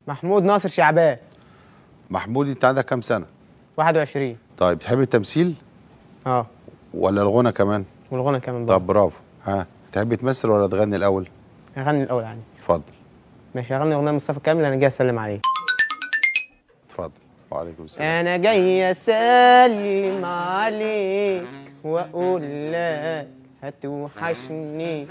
محمود ناصر شعبان محمود انت عندك كام سنه 21 طيب تحب التمثيل اه ولا الغنى كمان والغنى كمان برضه طب برافو ها تحب تمثل ولا تغني الاول اغني الاول يعني اتفضل ماشي اغني اغنيه مصطفى كامل انا جاي اسلم عليه اتفضل وعليكم السلام انا جاي اسلم عليك واقول لك هتوحشني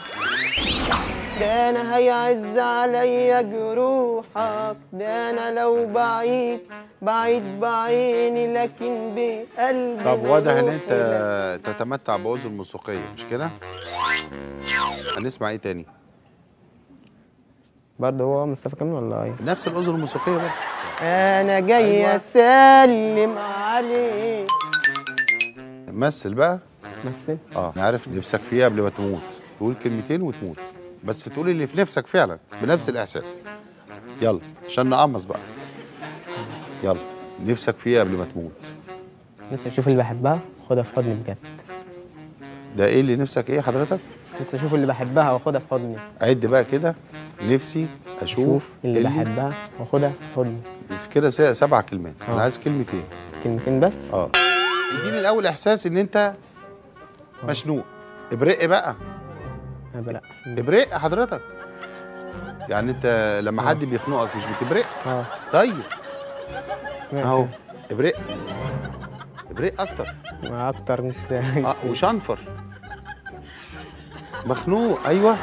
ده انا هيعز عليا جروحك ده انا لو بعيد بعيد بعيني لكن بقلبي طب واضح ان بروح انت لك. تتمتع باذن موسيقيه مش كده هنسمع ايه تاني برضه هو مصطفى كامل ولا ايه نفس الاذن الموسيقيه برضه انا جاي أيوة. اسلم عليك مثل بقى مثل اه انا عارف نفسك فيها قبل ما تموت تقول كلمتين وتموت بس تقول اللي في نفسك فعلا بنفس الاحساس يلا عشان نقمص بقى يلا نفسك فيها قبل ما تموت نفسي اشوف اللي بحبها خدها في حضني بجد ده ايه اللي نفسك ايه حضرتك نفسي اشوف اللي بحبها واخدها في حضني عد بقى كده نفسي اشوف اشوف اللي بحبها واخدها في حضني بس كده س- سبع كلمات انا آه. عايز كلمتين كلمتين بس اه اديني الاول احساس ان انت مشنوق ابرق بقى انا بلا ابرق حضرتك يعني انت لما حد بيخنقك مش بتبرق اه طيب ماشي. اهو ابرق ابرق اكتر ما اكتر من كده اه وشنفر مخنوق ايوه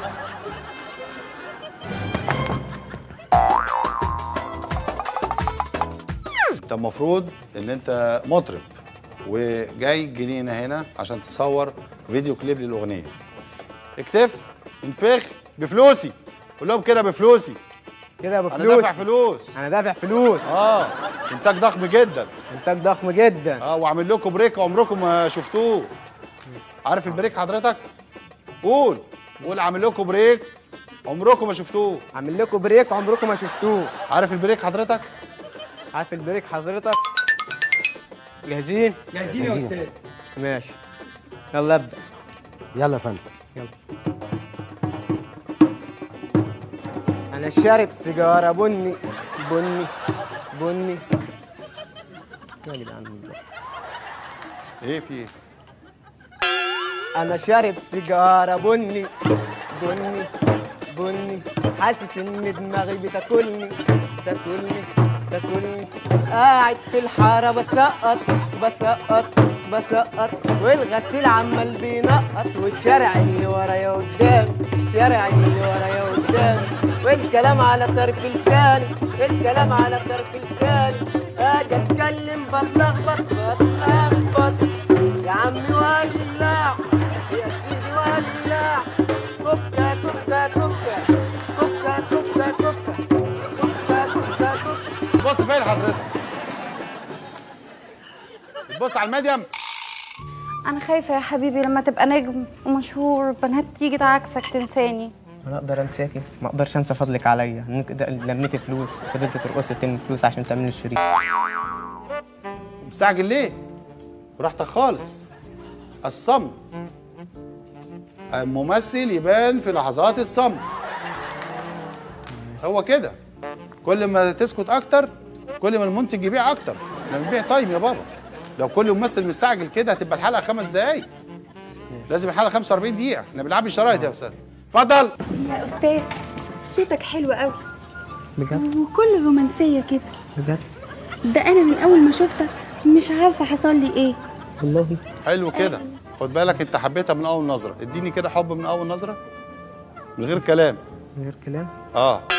انت المفروض ان انت مطرب وجاي جنينه هنا عشان تصور فيديو كليب للاغنيه اكتف انفخ بفلوسي قول لهم كده بفلوسي كده انا بفلوس دافع فلوس انا دافع فلوس اه انتاج ضخم جدا انتاج ضخم جدا اه وعامل لكم بريك عمركم ما شفتوه عارف البريك حضرتك قول قول عامل لكم بريك عمركم ما شفتوه عامل لكم بريك عمركم ما شفتوه عارف البريك حضرتك عارف البريك حضرتك جاهزين جاهزين يا استاذ ماشي يلا ابدا يلا يا فندم يلا انا شارب سيجاره بني بني بني يا جدعان والله. ايه في ايه انا شارب سيجاره بني بني بني حاسس ان دماغي بتاكلني تاكلني تاكلني قاعد في الحاره بسقط بسقط بسقط والغسيل عمال بينقط والشارع اللي ورايا قدام الشارع اللي ورايا قدام والكلام على طرف لساني الكلام على طرف لساني اجي اتكلم بتلخبط بتلخبط يا عمي ولع يا سيدي ولع كوكا كوكا كوكا كوكا كوكا كوكا كوكا كوكا كوكا بص فين حضرتك بص على الميديم انا خايفه يا حبيبي لما تبقى نجم ومشهور بنات تيجي تعكسك تنساني انا اقدر انساكي ما اقدرش انسى فضلك عليا انك ده- لميتي فلوس وفضلت ترقصي تلم فلوس عشان تعملي الشريك مستعجل ليه براحتك خالص الصمت الممثل يبان في لحظات الصمت هو كده كل ما تسكت اكتر كل ما المنتج يبيع اكتر احنا بنبيع تايم يا بابا لو كل ممثل مستعجل كده هتبقى الحلقه خمس دقايق لازم الحلقه 45 دقيقه احنا بنلعب شرايط يا استاذ اتفضل يا استاذ صوتك حلو قوي بجد وكل رومانسيه كده بجد ده انا من اول ما شفتك مش عارفه حصل لي ايه والله حلو كده خد بالك انت حبيتها من اول نظره اديني كده حب من اول نظره من غير كلام من غير كلام اه